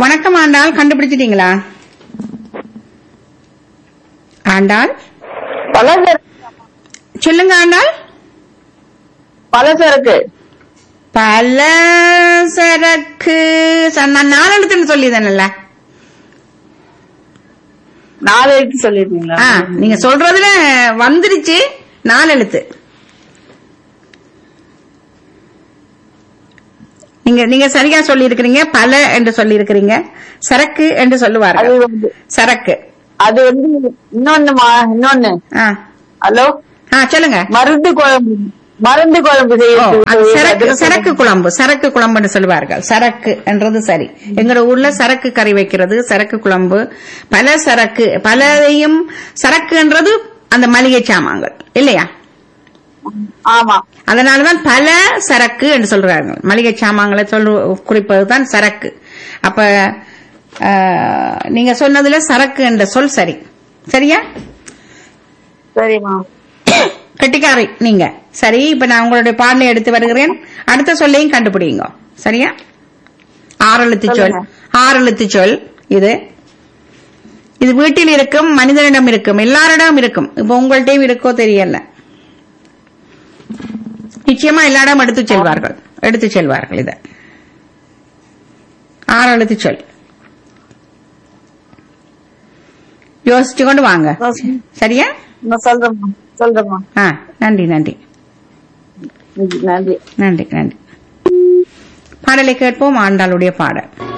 வணக்கம் ஆண்டாள் கண்டுபிடிச்சிட்டீங்களா ஆண்டாள் பலசரக்கு சொல்லுங்க ஆண்டாள் பலசரக்கு பல சரக்கு ச- நான் நாலு எழுத்துன்னு சொல்லிதானல்ல நாலு எழுத்து சொல்லிருக்கீங்களா ஆ நீங்க சொல்றதுல வந்துருச்சு நாலு எழுத்து நீங்க நீங்க சரியா சொல்லி இருக்கிறீங்க பல என்று சொல்லி இருக்கிறீங்க சரக்கு என்று அது சொல்லுவார்கள் வந்து சரக்கு அது வந்து இன்னொன்னுமா இன்னொன்னு ஆ ஹலோ ஆ சொல்லுங்க மருந்து குழம்பு மருந்து குழம்பு ஓ, அது சரக்கு செய்யறது சரக்கு குழம்பு சரக்கு குழம்புன்னு சொல்லுவார்கள் சரக்கு என்றது சரி எங்கட ஊர்ல சரக்கு கறி வைக்கிறது சரக்கு குழம்பு பல சரக்கு பலதையும் சரக்குன்றது அந்த மளிகை சாமான்கள் இல்லையா ஆமா அதனாலதான் பல சரக்கு என்று சொல்றார்கள் மளிகை சாமான்களை சொல்லு குறிப்பதுதான் சரக்கு அப்ப ஆ, நீங்க சொன்னதுல சரக்கு என்ற சொல் சரி சரியா சரிம்மா கெட்டிக்காரி நீங்க சரி இப்ப நான் உங்களுடைய பாடலை எடுத்து வருகிறேன் அடுத்த சொல்லையும் கண்டுபிடிங்க சரியா ஆறெழுத்து சொல் சொல்லுங்க. ஆறெழுத்து சொல் இது இது வீட்டில் இருக்கும் மனிதனிடம் இருக்கும் எல்லாரிடம் இருக்கும் இப்ப உங்கள்ட்டையும் இருக்கோ தெரியல நிச்சயமா எல்லா இடம் எடுத்து செல்வார்கள் எடுத்து செல்வார்கள் இத ஆறெழுத்து சொல் யோசிச்சு கொண்டு வாங்க சரியா நான் சொல்றேம்மா சொல்றேம்மா ஆ நன்றி நன்றி நன்றி நன்றி நன்றி பாடலை கேட்போம் ஆண்டாளுடைய பாடல்